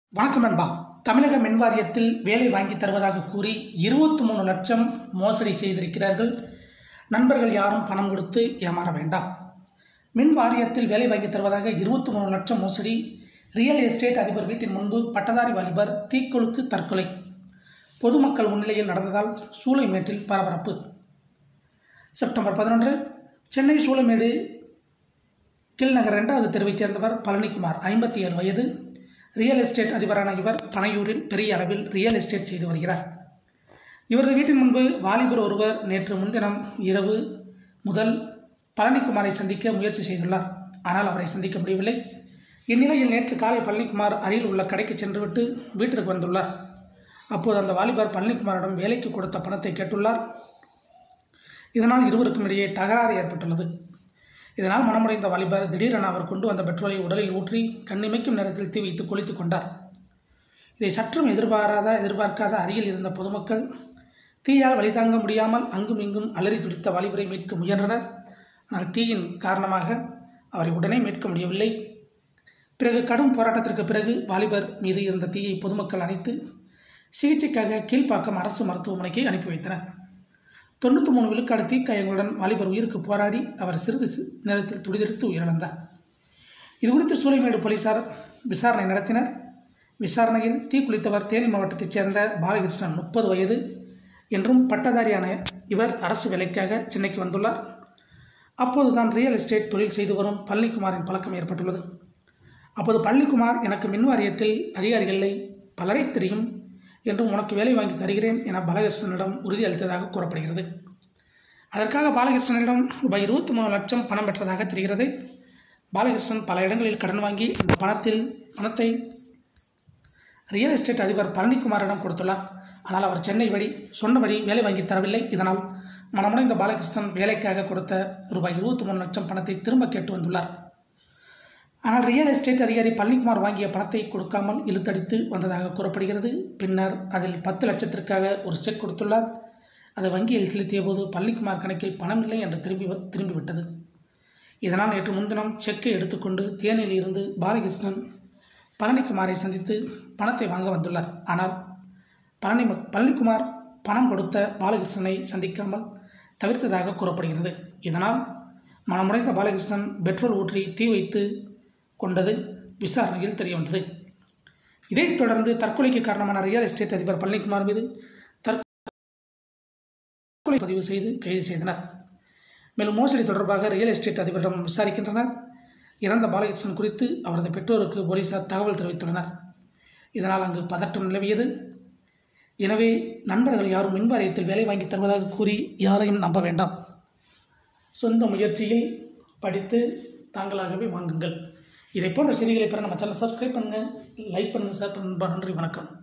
வணக்கம் நண்பா தமிழக மின் வாரியத்தில் வேலை வாங்கி தருவதாக கூறி இருபத்தி மூணு லட்சம் மோசடி செய்திருக்கிறார்கள் நண்பர்கள் யாரும் பணம் கொடுத்து ஏமாற வேண்டாம் மின் வாரியத்தில் வேலை வாங்கி தருவதாக இருபத்தி மூணு லட்சம் மோசடி ரியல் எஸ்டேட் அதிபர் வீட்டின் முன்பு பட்டதாரி வாலிபர் தீக்கொளுத்து தற்கொலை பொதுமக்கள் முன்னிலையில் நடந்ததால் சூளைமேட்டில் பரபரப்பு செப்டம்பர் பதினொன்று சென்னை சூளைமேடு கில்நகர் இரண்டாவது தெருவைச் சேர்ந்தவர் பழனிக்குமார் ஐம்பத்தி ஏழு வயது ரியல் எஸ்டேட் அதிபரான இவர் பனையூரில் பெரிய அளவில் ரியல் எஸ்டேட் செய்து வருகிறார் இவரது வீட்டின் முன்பு வாலிபர் ஒருவர் நேற்று முன்தினம் இரவு முதல் பழனிக்குமாரை சந்திக்க முயற்சி செய்துள்ளார் ஆனால் அவரை சந்திக்க முடியவில்லை இந்நிலையில் நேற்று காலை பழனிக்குமார் அருகில் உள்ள கடைக்கு சென்றுவிட்டு வீட்டிற்கு வந்துள்ளார் அப்போது அந்த வாலிபர் பழனிக்குமாரிடம் வேலைக்கு கொடுத்த பணத்தை கேட்டுள்ளார் இதனால் இருவருக்கும் இடையே தகராறு ஏற்பட்டுள்ளது இதனால் மனமுடைந்த வாலிபர் திடீரென அவர் கொண்டு வந்த பெட்ரோலை உடலில் ஊற்றி கண்ணிமைக்கும் நேரத்தில் தீ வைத்து குளித்துக் கொண்டார் இதை சற்றும் எதிர்பாராத எதிர்பார்க்காத அருகில் இருந்த பொதுமக்கள் தீயால் வழிதாங்க முடியாமல் அங்கும் இங்கும் அலறி துடித்த வாலிபரை மீட்க முயன்றனர் ஆனால் தீயின் காரணமாக அவரை உடனே மீட்க முடியவில்லை பிறகு கடும் போராட்டத்திற்கு பிறகு வாலிபர் மீது இருந்த தீயை பொதுமக்கள் அணைத்து சிகிச்சைக்காக கீழ்ப்பாக்கம் அரசு மருத்துவமனைக்கு அனுப்பி வைத்தனர் தொண்ணூற்றி மூணு விழுக்காடு தீக்காயங்களுடன் வாலிபர் உயிருக்கு போராடி அவர் சிறிது சி- நேரத்தில் துடிதெடுத்து உயிரிழந்தார் இது குறித்து சூளைமேடு போலீசார் விசாரணை நடத்தினர் விசாரணையில் தீக்குளித்தவர் தேனி மாவட்டத்தைச் சேர்ந்த பாலகிருஷ்ணன் முப்பது வயது என்றும் பட்டதாரியான இவர் அரசு வேலைக்காக சென்னைக்கு வந்துள்ளார் அப்போதுதான் ரியல் எஸ்டேட் தொழில் செய்து வரும் பழனிக்குமாரின் பழக்கம் ஏற்பட்டுள்ளது அப்போது பழனிக்குமார் எனக்கு மின் வாரியத்தில் அதிகாரிகளை பலரை தெரியும் என்றும் உனக்கு வேலை வாங்கி தருகிறேன் என பாலகிருஷ்ணனிடம் உறுதியளித்ததாக கூறப்படுகிறது அதற்காக பாலகிருஷ்ணனிடம் ரூபாய் இருபத்தி மூணு லட்சம் பணம் பெற்றதாக தெரிகிறது பாலகிருஷ்ணன் பல இடங்களில் கடன் வாங்கி அந்த பணத்தில் பணத்தை ரியல் எஸ்டேட் அதிபர் பழனிக்குமாரிடம் கொடுத்துள்ளார் ஆனால் அவர் சென்னை வழி சொன்னபடி வேலை வாங்கி தரவில்லை இதனால் மனமுடைந்த பாலகிருஷ்ணன் வேலைக்காக கொடுத்த ரூபாய் இருபத்தி மூணு லட்சம் பணத்தை திரும்ப கேட்டு வந்துள்ளார் ஆனால் ரியல் எஸ்டேட் அதிகாரி பழனிக்குமார் வாங்கிய பணத்தை கொடுக்காமல் இழுத்தடித்து வந்ததாக கூறப்படுகிறது பின்னர் அதில் பத்து லட்சத்திற்காக ஒரு செக் கொடுத்துள்ளார் அதை வங்கியில் செலுத்திய போது பழனிக்குமார் கணக்கில் பணம் இல்லை என்று திரும்பி வ- திரும்பிவிட்டது இதனால் நேற்று முன்தினம் செக்கை எடுத்துக்கொண்டு தேனியில் இருந்து பாலகிருஷ்ணன் பழனிக்குமாரை சந்தித்து பணத்தை வாங்க வந்துள்ளார் ஆனால் பழனி பழனிக்குமார் பணம் கொடுத்த பாலகிருஷ்ணனை சந்திக்காமல் தவிர்த்ததாக கூறப்படுகிறது இதனால் மனமுடைந்த பாலகிருஷ்ணன் பெட்ரோல் ஊற்றி தீ வைத்து கொண்டது விசாரணையில் தெரியவந்தது இதைத் தொடர்ந்து தற்கொலைக்கு காரணமான ரியல் எஸ்டேட் அதிபர் பழனிக்குமார் மீது தற்கொலை பதிவு செய்து கைது செய்தனர் மேலும் மோசடி தொடர்பாக ரியல் எஸ்டேட் அதிபரிடம் விசாரிக்கின்றனர் இறந்த பாலகிருஷ்ணன் குறித்து அவரது பெற்றோருக்கு போலீசார் தகவல் தெரிவித்துள்ளனர் இதனால் அங்கு பதற்றம் நிலவியது எனவே நண்பர்கள் யாரும் மின்வாரியத்தில் வேலை வாங்கி தருவதாக கூறி யாரையும் நம்ப வேண்டாம் சொந்த முயற்சியில் படித்து தாங்களாகவே வாங்குங்கள் இதை போன்ற செய்திகளை பெற நம்ம சேனல் சப்ஸ்கிரைப் பண்ணுங்கள் லைக் பண்ணுங்கள் ஷேர் பண்ணுங்கள் நன்றி வணக்கம்